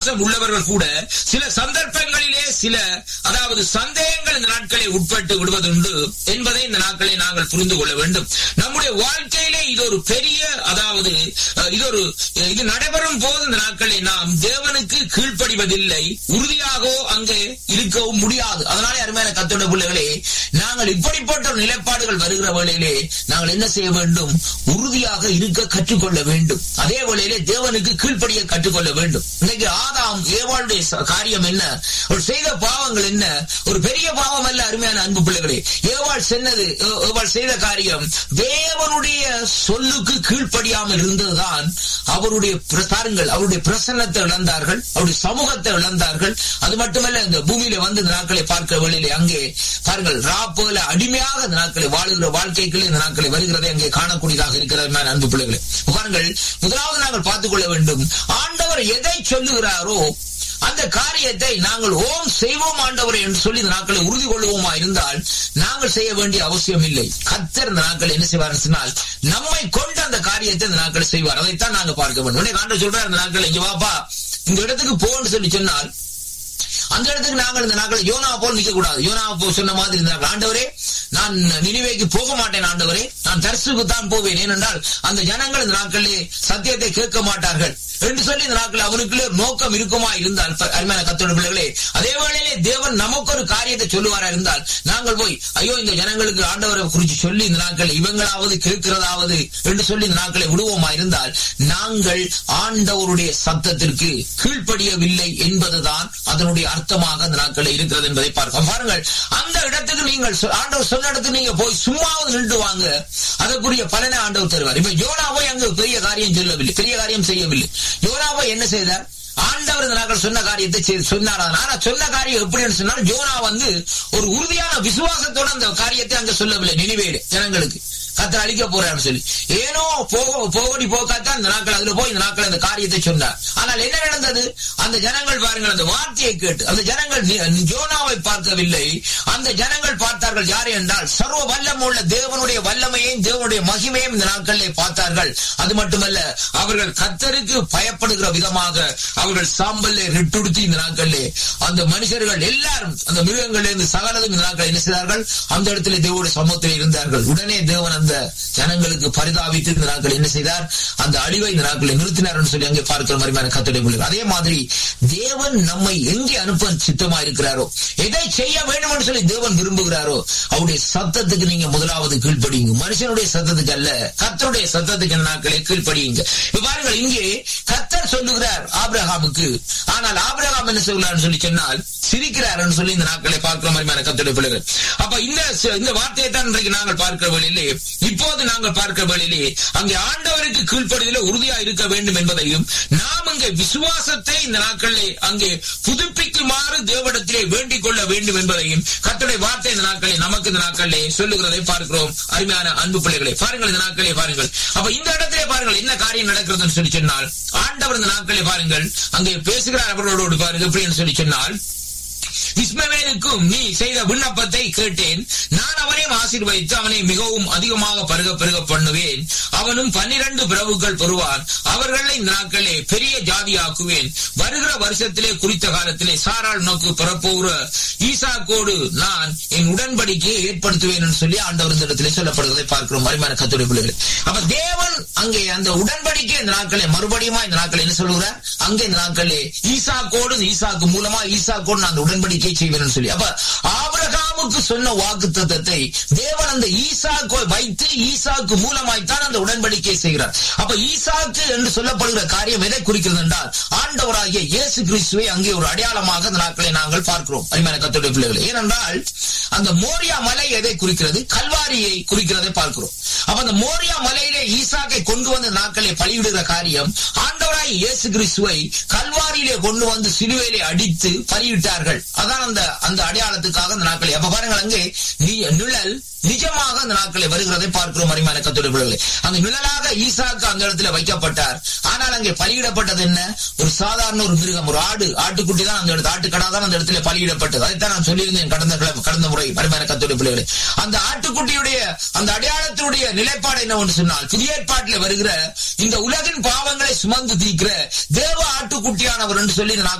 விசுவாசம் உள்ளவர்கள் கூட சில சந்தர்ப்பங்களிலே சில அதாவது சந்தேகங்கள் இந்த நாட்களை உட்பட்டு விடுவதுண்டு என்பதை இந்த நாட்களை நாங்கள் புரிந்து கொள்ள வேண்டும் நம்முடைய வாழ்க்கையிலே இது ஒரு பெரிய அதாவது அஹ், இது ஒரு இது நடைபெறும் போது இந்த நாட்களை நாம் தேவனுக்கு கீழ்ப்படிவதில்லை உறுதியாகவோ அங்கே இருக்கவும் முடியாது அதனாலே அருமையான கத்தோட பிள்ளைகளே நாங்கள் இப்படிப்பட்ட ஒரு நிலைப்பாடுகள் வருகிற வேளையிலே நாங்கள் என்ன செய்ய வேண்டும் உறுதியாக இருக்க கற்றுக்கொள்ள வேண்டும் அதே வேளையிலே தேவனுக்கு கீழ்ப்படிய கற்றுக்கொள்ள வேண்டும் இன்னைக்கு ஆதாம் ஏவாளுடைய ச- காரியம் என்ன ஒரு செய்த பாவங்கள் என்ன ஒரு பெரிய பாவம் அல்ல அருமையான அன்பு பிள்ளைகளே ஏவாள் சென்னது ஏ- ஏவாள் செய்த காரியம் தேவனுடைய சொல்லுக்கு கீழ்ப்படியாமல் இருந்ததுதான் அவருடைய பிர- பாருங்கள் அவருடைய பிரசன்னத்தை இழந்தார்கள் அவருடைய சமூகத்தை இழந்தார்கள் அது மட்டுமல்ல இந்த பூமியில வந்து இந்த நாட்களை பார்க்கிற வேளையிலே அங்கே பாருங்கள் ராப்போல அடிமையாக இந்த நாட்களை வாழுகிற வாழ்க்கைகள் இந்த நாட்களை வருகிறதை அங்கே காணக்கூடியதாக இருக்கிறது மேல் அன்பு பிள்ளைகளே பாருங்கள் முதலாவது நாங்கள் பார்த்துக் கொள்ள வேண்டும் ஆண்டவர் எதை சொல்லுகிறாரோ அந்த காரியத்தை நாங்கள் ஓம் செய்வோம் ஆண்டவரே என்று சொல்லி இந்த நாட்களை உறுதி கொள்வோமா இருந்தால் நாங்கள் செய்ய வேண்டிய அவசியம் இல்லை கத்தர் இந்த நாட்கள் என்ன செய்வார் சொன்னால் நம்மை கொண்டு அந்த காரியத்தை இந்த நாட்கள் செய்வார் அதைத்தான் நாங்க பார்க்க வேண்டும் உடனே ஆண்டவர் சொல்றார் இந்த நாட்கள் இங்க வாப்பா இந்த இடத்துக்கு போன்னு சொல்லி சொன்னால் அந்த இடத்துக்கு நாங்கள் இந்த நாட்கள் யோனா போல் நிக்க கூடாது யோனா போல் சொன்ன மாதிரி இருந்தார்கள் ஆண்டவரே நான் நினைவேக்கு போக மாட்டேன் ஆண்டவரே நான் தரிசுக்கு தான் போவேன் ஏனென்றால் அந்த ஜனங்கள் இந்த நாட்களிலே சத்தியத்தை கேட்க மாட்டார்கள் என்று சொல்லி இந்த நாட்கள் அவனுக்குள்ளே ஒரு நோக்கம் இருக்குமா இருந்தால் ப- அருமையான கத்தோட பிள்ளைகளே அதே வேளையிலே தேவன் நமக்கு ஒரு காரியத்தை சொல்லுவாரா இருந்தால் நாங்கள் போய் ஐயோ இந்த ஜனங்களுக்கு ஆண்டவரை குறித்து சொல்லி இந்த நாட்கள் இவங்களாவது கேட்கிறதாவது என்று சொல்லி இந்த நாட்களை விடுவோமா இருந்தால் நாங்கள் ஆண்டவருடைய சத்தத்திற்கு கீழ்ப்படியவில்லை என்பதுதான் அதனுடைய அர்த்தமாக அந்த நாட்களில் இருக்கிறது என்பதை பார்க்க பாருங்கள் அந்த இடத்துக்கு நீங்கள் சொ- ஆண்டவர் சொன்ன இடத்துக்கு நீங்க போய் சும்மாவது நின்று வாங்க அதற்குரிய பலனை ஆண்டவர் தருவார் இப்ப யோனாவை அங்கு பெரிய காரியம் சொல்லவில்லை பெரிய காரியம் செய்யவில்லை யோனாவை என்ன செய்தார் ஆண்டவர் இந்த நாட்கள் சொன்ன காரியத்தை செய்து சொன்னார் ஆனா சொன்ன காரியம் எப்படின்னு சொன்னால் யோனா வந்து ஒரு உறுதியான விசுவாசத்தோட அந்த காரியத்தை அங்க சொல்லவில்லை நினைவேடு ஜனங்களுக்கு கத்தர் அழிக்க போறான்னு சொல்லி ஏனோ போக போகடி போக்காத்தான் இந்த நாட்கள் அதுல போய் இந்த நாட்கள் அந்த காரியத்தை சொன்னார் ஆனால் என்ன நடந்தது அந்த ஜனங்கள் பாருங்கள் அந்த வார்த்தையை கேட்டு அந்த ஜனங்கள் நி- ஜோனாவை பார்க்கவில்லை அந்த ஜனங்கள் பார்த்தார்கள் யார் என்றால் சர்வ வல்லம் உள்ள தேவனுடைய வல்லமையையும் தேவனுடைய மகிமையும் இந்த நாட்களிலே பார்த்தார்கள் அது மட்டுமல்ல அவர்கள் கத்தருக்கு பயப்படுகிற விதமாக அவர்கள் சாம்பல்லே ரெட்டுடுத்தி இந்த நாட்களிலே அந்த மனுஷர்கள் எல்லாரும் அந்த மிருகங்களில் இருந்து சகலதும் இந்த நாட்கள் என்ன செய்தார்கள் அந்த இடத்துல தேவனுடைய சமூகத்தில் இருந்தார்கள் உடனே தேவன் அந்த ஜனங்களுக்கு பரிதாபித்து இந்த நாட்கள் என்ன செய்தார் அந்த அழிவை இந்த நாட்களை நிறுத்தினார் என்று சொல்லி அங்கே பார்க்கிற மாதிரி கத்துடைய பிள்ளைகள் அதே மாதிரி தேவன் நம்மை எங்கே அனுப்ப சித்தமா இருக்கிறாரோ எதை செய்ய வேண்டும் என்று சொல்லி தேவன் விரும்புகிறாரோ அவருடைய சத்தத்துக்கு நீங்க முதலாவது கீழ்ப்படியுங்க மனுஷனுடைய சத்தத்துக்கு அல்ல கத்தருடைய சத்தத்துக்கு இந்த நாட்களை கீழ்ப்படியுங்க இப்ப பாருங்கள் இங்கே கத்தர் சொல்லுகிறார் ஆபிரகாமுக்கு ஆனால் ஆபிரகாம் என்ன சொல்கிறார் சொல்லி சொன்னால் சிரிக்கிறார் சொல்லி இந்த நாட்களை பார்க்கிற மாதிரி கத்தருடைய பிள்ளைகள் அப்ப இந்த இந்த வார்த்தையை தான் இன்றைக்கு நாங்கள் பார்க்கிற வழியிலே இப்போது நாங்கள் பார்க்கிற வழியிலே அங்கே ஆண்டவருக்கு கீழ்ப்படிதல உறுதியா இருக்க வேண்டும் என்பதையும் நாம் அங்கே விசுவாசத்தை இந்த நாட்களிலே அங்கே புதுப்பிக்குமாறு தேவடத்திலே வேண்டிக் கொள்ள வேண்டும் என்பதையும் கத்தருடைய வார்த்தை இந்த நாட்களை நமக்கு இந்த நாட்களிலே சொல்லுகிறதை பார்க்கிறோம் அருமையான அன்பு பிள்ளைகளை பாருங்கள் இந்த நாட்களே பாருங்கள் அப்ப இந்த இடத்திலே பாருங்கள் என்ன காரியம் நடக்கிறதுன்னு சொல்லி சொன்னால் ஆண்டவர் இந்த நாட்களை பாருங்கள் அங்கே பேசுகிறார் அவர்களோடு பாருங்க எப்படின்னு சொல்லி சொன்னால் இஸ்மவேலுக்கும் நீ செய்த விண்ணப்பத்தை கேட்டேன் நான் அவனையும் ஆசீர்வதித்து அவனை மிகவும் அதிகமாக பருக பெருக பண்ணுவேன் அவனும் பன்னிரண்டு பிரபுக்கள் பெறுவான் அவர்களை இந்த நாட்களே பெரிய ஜாதியாக்குவேன் வருகிற வருஷத்திலே குறித்த காலத்திலே சாராள் நோக்கு பிறப்போகிற ஈசாக்கோடு நான் என் உடன்படிக்கையை ஏற்படுத்துவேன் என்று சொல்லி ஆண்டவர் இந்த இடத்திலே சொல்லப்படுவதை பார்க்கிறோம் மரிமான கத்துடைய பிள்ளைகள் அப்ப தேவன் அங்கே அந்த உடன்படிக்கை இந்த நாட்களே மறுபடியும் இந்த நாட்கள் என்ன சொல்லுகிறார் அங்கே இந்த நாட்களே ஈசாக்கோடு ஈசாக்கு மூலமா ஈசாக்கோடு நான் அந்த உடன்படிக்கை செய்வேன் சொல்லி அப்ப ஆபிரகாமுக்கு சொன்ன வாக்கு தத்தத்தை தேவன் அந்த ஈசாக்கை வைத்து ஈசாக்கு மூலமாய்த்தான் அந்த உடன்படிக்கை செய்கிறார் அப்ப ஈசாக்கு என்று சொல்லப்படுகிற காரியம் எதை குறிக்கிறது என்றால் ஆண்டவராகிய இயேசு கிறிஸ்துவை அங்கே ஒரு அடையாளமாக அந்த நாட்களை நாங்கள் பார்க்கிறோம் அருமையான கத்துடைய பிள்ளைகளை ஏனென்றால் அந்த மோரியா மலை எதை குறிக்கிறது கல்வாரியை குறிக்கிறதை பார்க்கிறோம் அப்ப அந்த மோரியா மலையிலே ஈசாக்கை கொண்டு வந்த நாட்களை பலியிடுகிற காரியம் ஆண்டவராய் இயேசு கிறிஸ்துவை கல்வாரியிலே கொண்டு வந்து சிலுவையிலே அடித்து பலியிட்டார்கள் அதான் அந்த அந்த அடையாளத்துக்காக அந்த நாட்களை அப்ப பாருங்கள் அங்கே நி- நிழல் நிஜமாக அந்த நாட்களை வருகிறதை பார்க்கிறோம் அருமையான கத்தோட பிள்ளைகளை அந்த நிழலாக ஈசாக்கு அந்த இடத்துல வைக்கப்பட்டார் ஆனால் அங்கே பலியிடப்பட்டது என்ன ஒரு சாதாரண ஒரு மிருகம் ஒரு ஆடு ஆட்டுக்குட்டி தான் அந்த இடத்துல ஆட்டுக்கடா தான் அந்த இடத்துல பலியிடப்பட்டது அதைத்தான் நான் சொல்லியிருந்தேன் கடந்த கிழமை- கடந்த முறை அருமையான கத்தோட பிள்ளைகளை அந்த ஆட்டுக்குட்டியுடைய அந்த அடையாளத்தினுடைய நிலைப்பாடு என்னவென்று சொன்னால் புதிய ஏற்பாட்டில் வருகிற இந்த உலகின் பாவங்களை சுமந்து தீர்க்கிற தேவ ஆட்டுக்குட்டியானவர் என்று சொல்லி இந்த நாட்கள்